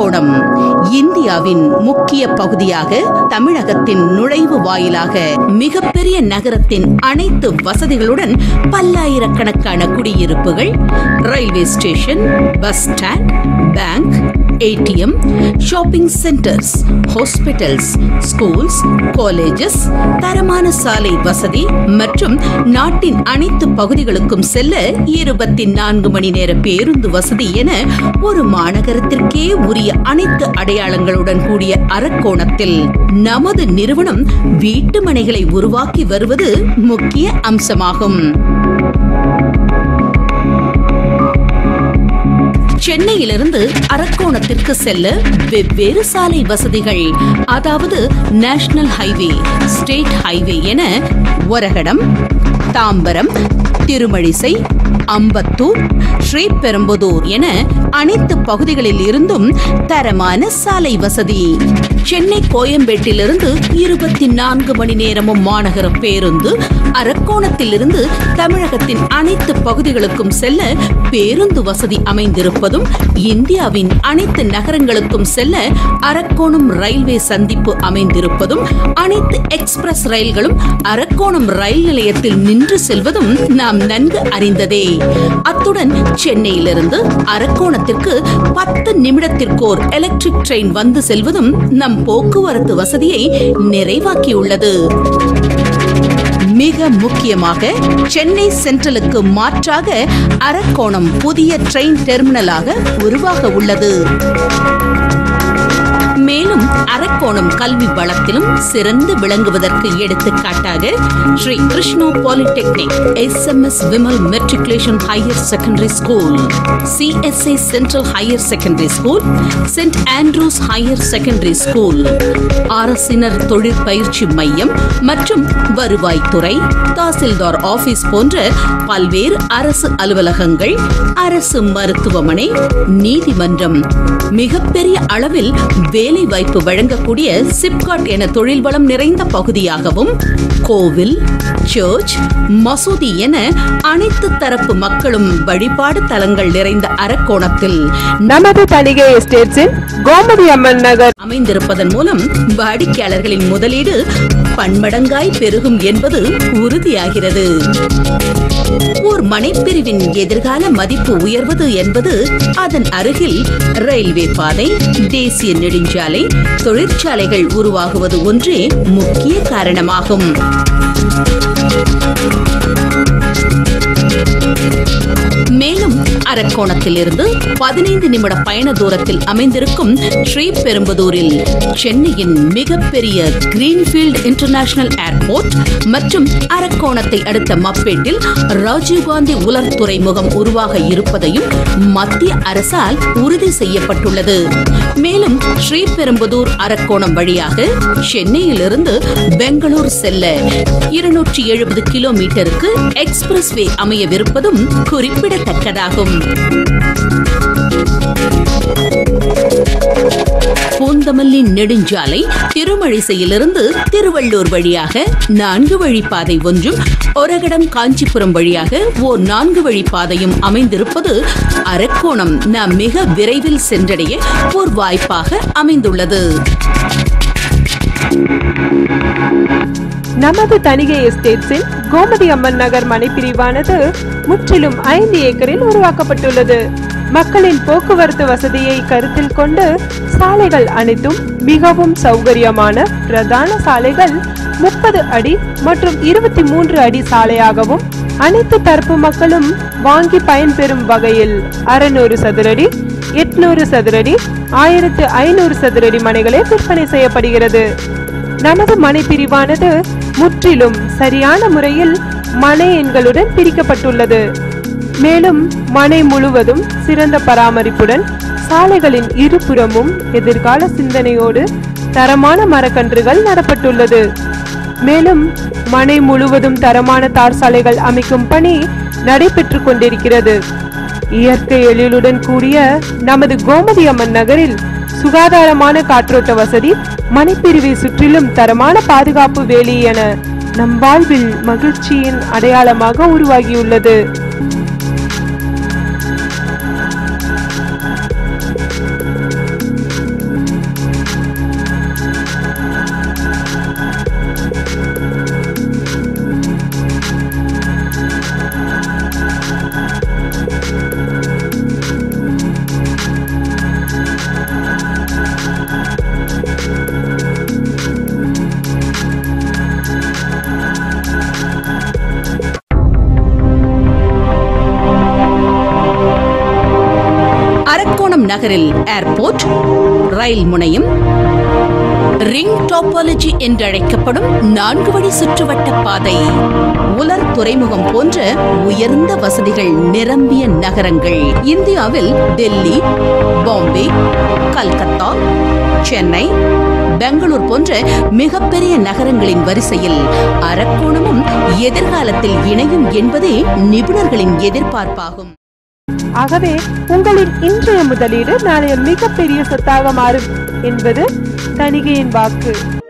அரக்கோணம் இந்தியாவின் முக்கிய பகுதியாக தமிழகத்தின் நுழைவு வாயிலாக மிகப்பெரிய நகரத்தின் அனைத்து வசதிகளுடன் பல்லாயிரக்கணக்கான குடியிருப்புகள் railway station bus stand bank ATM shopping centres hospitals schools colleges தரமான சாலை வசதி மற்றும் நாட்டின் அனைத்து பகுதிகளுக்கும் செல்ல இருபத்தி நான்கு மணி நேர பேருந்து வசதி என ஒரு மாநகரத்திற்கே உரிய அனைத்து அடையாளங்களுடன் கூடிய அரக்கோணத்தில் நமது நிறுவனம் வீட்டு மனைகளை உருவாக்கி வருவது முக்கிய அம்சமாகும் சென்னையிலிருந்து அரக்கோணத்திற்கு செல்ல வெவ்வேறு சாலை வசதிகள் அதாவது நேஷனல் ஹைவே ஸ்டேட் ஹைவே என ஒரகடம் தாம்பரம் திருமழிசை அம்பத்தூர் ஸ்ரீபெரும்புதூர் என அனைத்து பகுதிகளில் இருந்தும் தரமான சாலை வசதி சென்னை கோயம்பேட்டிலிருந்து இருபத்தி நான்கு மணி நேரமும் மாநகர பேருந்து அரக்கோணத்திலிருந்து தமிழகத்தின் அனைத்து பகுதிகளுக்கும் செல்ல பேருந்து வசதி அமைந்திருப்பதும் இந்தியாவின் அனைத்து நகரங்களுக்கும் செல்ல அரக்கோணம் ரயில்வே சந்திப்பு அமைந்திருப்பதும் அனைத்து எக்ஸ்பிரஸ் ரயில்களும் அரக்கோணம் ரயில் நிலையத்தில் நின்று செல்வதும் நாம் நன்கு அறிந்ததே அத்துடன் சென்னையிலிருந்து அரக்கோணத்திற்கு பத்து நிமிடத்திற்கோர் எலக்ட்ரிக் ட்ரெயின் வந்து செல்வதும் நம் போக்குவரத்து வசதியை நிறைவாக்கியுள்ளது மிக முக்கியமாக சென்னை சென்ட்ரலுக்கு மாற்றாக அரக்கோணம் புதிய ட்ரெயின் டெர்மினலாக உருவாக உள்ளது மேலும் அரக்கோணம் கல்வி வளத்திலும் சிறந்து விளங்குவதற்கு எடுத்துக்காட்டாக Sri Krishna polytechnic S M S Vimal matriculation higher secondary school CSI central higher secondary school saint Andrews higher secondary school அரசினர் தொழிற்பயிற்சி மையம் மற்றும் வருவாய்த்துறை தாசில்தார் ஆபீஸ் போன்ற பல்வேறு அரசு அலுவலகங்கள் அரசு மருத்துவமனை நீதிமன்றம் மிகப்பெரிய அளவில் வேலை வாய்ப்பு வழங்கக்கூடிய சிப்காட் என தொழில் வளம் நிறைந்த பகுதியாகவும் கோவில் சர்ச் மசூதி என அனைத்து தரப்பு மக்களும் வழிபாடு தலங்கள் நிறைந்த அரக்கோணத்தில் நமது தணிகை எஸ்டேட்ஸின் கோமதி அம்மன் நகர் அமைந்திருப்பதன் மூலம் வாடிக்கையாளர்களின் முதலீடு பன்மடங்காய் பெருகும் என்பது உறுதியாகிறது ஓர் மனைப்பிரிவின் எதிர்கால மதிப்பு உயர்வது என்பது அதன் அருகில் ரயில்வே பாதை தேசிய நெடுஞ்சாலை தொழிற்சாலைகள் உருவாகுவது ஒன்றே முக்கிய காரணமாகும் மேலும் அரக்கோணத்திலிருந்து பதினைந்து நிமிட பயண தூரத்தில் அமைந்திருக்கும் ஸ்ரீபெரும்புதூரில் சென்னையின் மிகப்பெரிய கிரீன்ஃபீல்ட் இன்டர்நேஷனல் ஏர்போர்ட் மற்றும் அரக்கோணத்தை அடுத்த மப்பேட்டில் ராஜீவ்காந்தி உலர் துறைமுகம் உருவாக இருப்பதையும் மத்திய அரசால் உறுதி செய்யப்பட்டுள்ளது மேலும் ஸ்ரீபெரும்புதூர் அரக்கோணம் வழியாக சென்னையிலிருந்து பெங்களூர் செல்ல இருநூற்றி எழுபது கிலோமீட்டருக்கு எக்ஸ்பிரஸ் வே அமையவிருப்பதும் குறிப்பிடத்தக்கதாகும் பூந்தமல்லி நெடுஞ்சாலை திருமழிசையிலிருந்து திருவள்ளூர் வழியாக நான்கு வழிப்பாதை ஒன்றும் ஒரகடம் காஞ்சிபுரம் வழியாக ஓர் நான்கு வழிப்பாதையும் அமைந்திருப்பது அரக்கோணம் நாம் மிக விரைவில் சென்றடைய ஓர் வாய்ப்பாக அமைந்துள்ளது நமது தணிகை எஸ்டேட்ஸின் கோமதி அம்மன் நகர் மனைப்பிரிவானது முற்றிலும் ஐந்து ஏக்கரில் உருவாக்கப்பட்டுள்ளது மக்களின் போக்குவரத்து வசதியை கருத்தில் கொண்டு சாலைகள் அனைத்தும் மிகவும் சௌகரியமான பிரதான சாலைகள் முப்பது அடி மற்றும் இருபத்தி மூன்று அடி சாலையாகவும் அனைத்து தரப்பு மக்களும் வாங்கி பயன்பெறும் வகையில் அறுநூறு சதுரடி எட்நூறு சதுரடி ஆயிரத்து ஐநூறு சதுரடி மனைகளே விற்பனை செய்யப்படுகிறது நமது மனை பிரிவானது முற்றிலும் சரியான முறையில் மனை எண்களுடன் பிரிக்கப்பட்டுள்ளது மேலும் மனை முழுவதும் சிறந்த பராமரிப்புடன் சாலைகளின் இருபுறமும் எதிர்கால சிந்தனையோடு தரமான மரக்கன்றுகள் நடப்பட்டுள்ளது மேலும் மனை முழுவதும் தரமான தார் சாலைகள் அமைக்கும் பணி நடைபெற்றுக் கொண்டிருக்கிறது இயற்கை எழிலுடன் கூடிய நமது கோமதி அம்மன் நகரில் சுகாதாரமான காற்றோட்ட வசதி மனைப்பிரிவை சுற்றிலும் தரமான பாதுகாப்பு வேலி என நம் வாழ்வில் மகிழ்ச்சியின் அடையாளமாக உருவாகியுள்ளது நகரில் ஏர்போர்ட் ரயில் முனையம் ரிங் டாபாலஜி என்றழைக்கப்படும் நான்கு வழி சுற்றுவட்ட பாதை உலர் துறைமுகம் போன்ற உயர்ந்த வசதிகள் நிரம்பிய நகரங்கள் இந்தியாவில் டெல்லி பாம்பே கல்கத்தா சென்னை பெங்களூர் போன்ற மிகப்பெரிய நகரங்களின் வரிசையில் அரக்கோணமும் எதிர்காலத்தில் இணையும் என்பதே நிபுணர்களின் எதிர்பார்ப்பாகும் ஆகவே உங்களின் இன்றைய முதலீடு நாளைய மிகப்பெரிய சொத்தாக மாறும் என்பது தணிகையின் வாக்கு